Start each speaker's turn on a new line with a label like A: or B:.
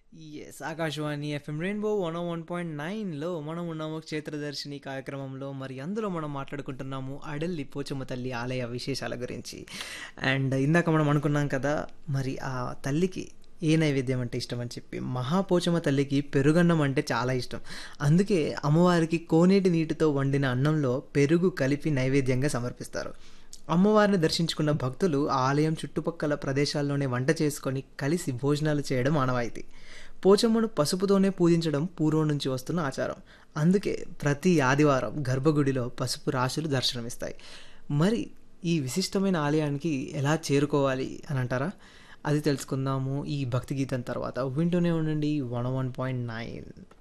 A: Yes. Akashvani FM Rainbow 101.9లో మనం ఉన్నాము క్షేత్రదర్శిని కార్యక్రమంలో. మరి అందులో మనం మాట్లాడుకుంటున్నాము అడల్లి పోచమ్మ తల్లి ఆలయ విశేషాల గురించి. అండ్ ఇందాక మనం అనుకున్నాం కదా! మరి ఆ తల్లికి ఏ నైవేద్యం అంటే ఇష్టం అని చెప్పి. మహాపోచమ్మ తల్లికి పెరుగన్నం అంటే చాలా ఇష్టం. అందుకే అమ్మవారికి కోనేటి నీటితో వండిన అన్నంలో పెరుగు కలిపి నైవేద్యంగా సమర్పిస్తారు. అమ్మవారిని దర్శించుకున్న భక్తులు ఆలయం చుట్టుపక్కల ప్రదేశాల్లోనే వంట చేసుకొని కలిసి భోజనాలు చేయడం ఆనవాయితీ. పోచమ్మను పసుపుతోనే పూజించడం పూర్వం నుంచి వస్తున్న ఆచారం. అందుకే ప్రతి ఆదివారం గర్భగుడిలో పసుపు రాశులు దర్శనమిస్తాయి. మరి ఈ విశిష్టమైన ఆలయానికి ఎలా చేరుకోవాలి అని అంటారా? అది తెలుసుకుందాము ఈ భక్తి గీతం తర్వాత. వింటూనే ఉండండి 101.9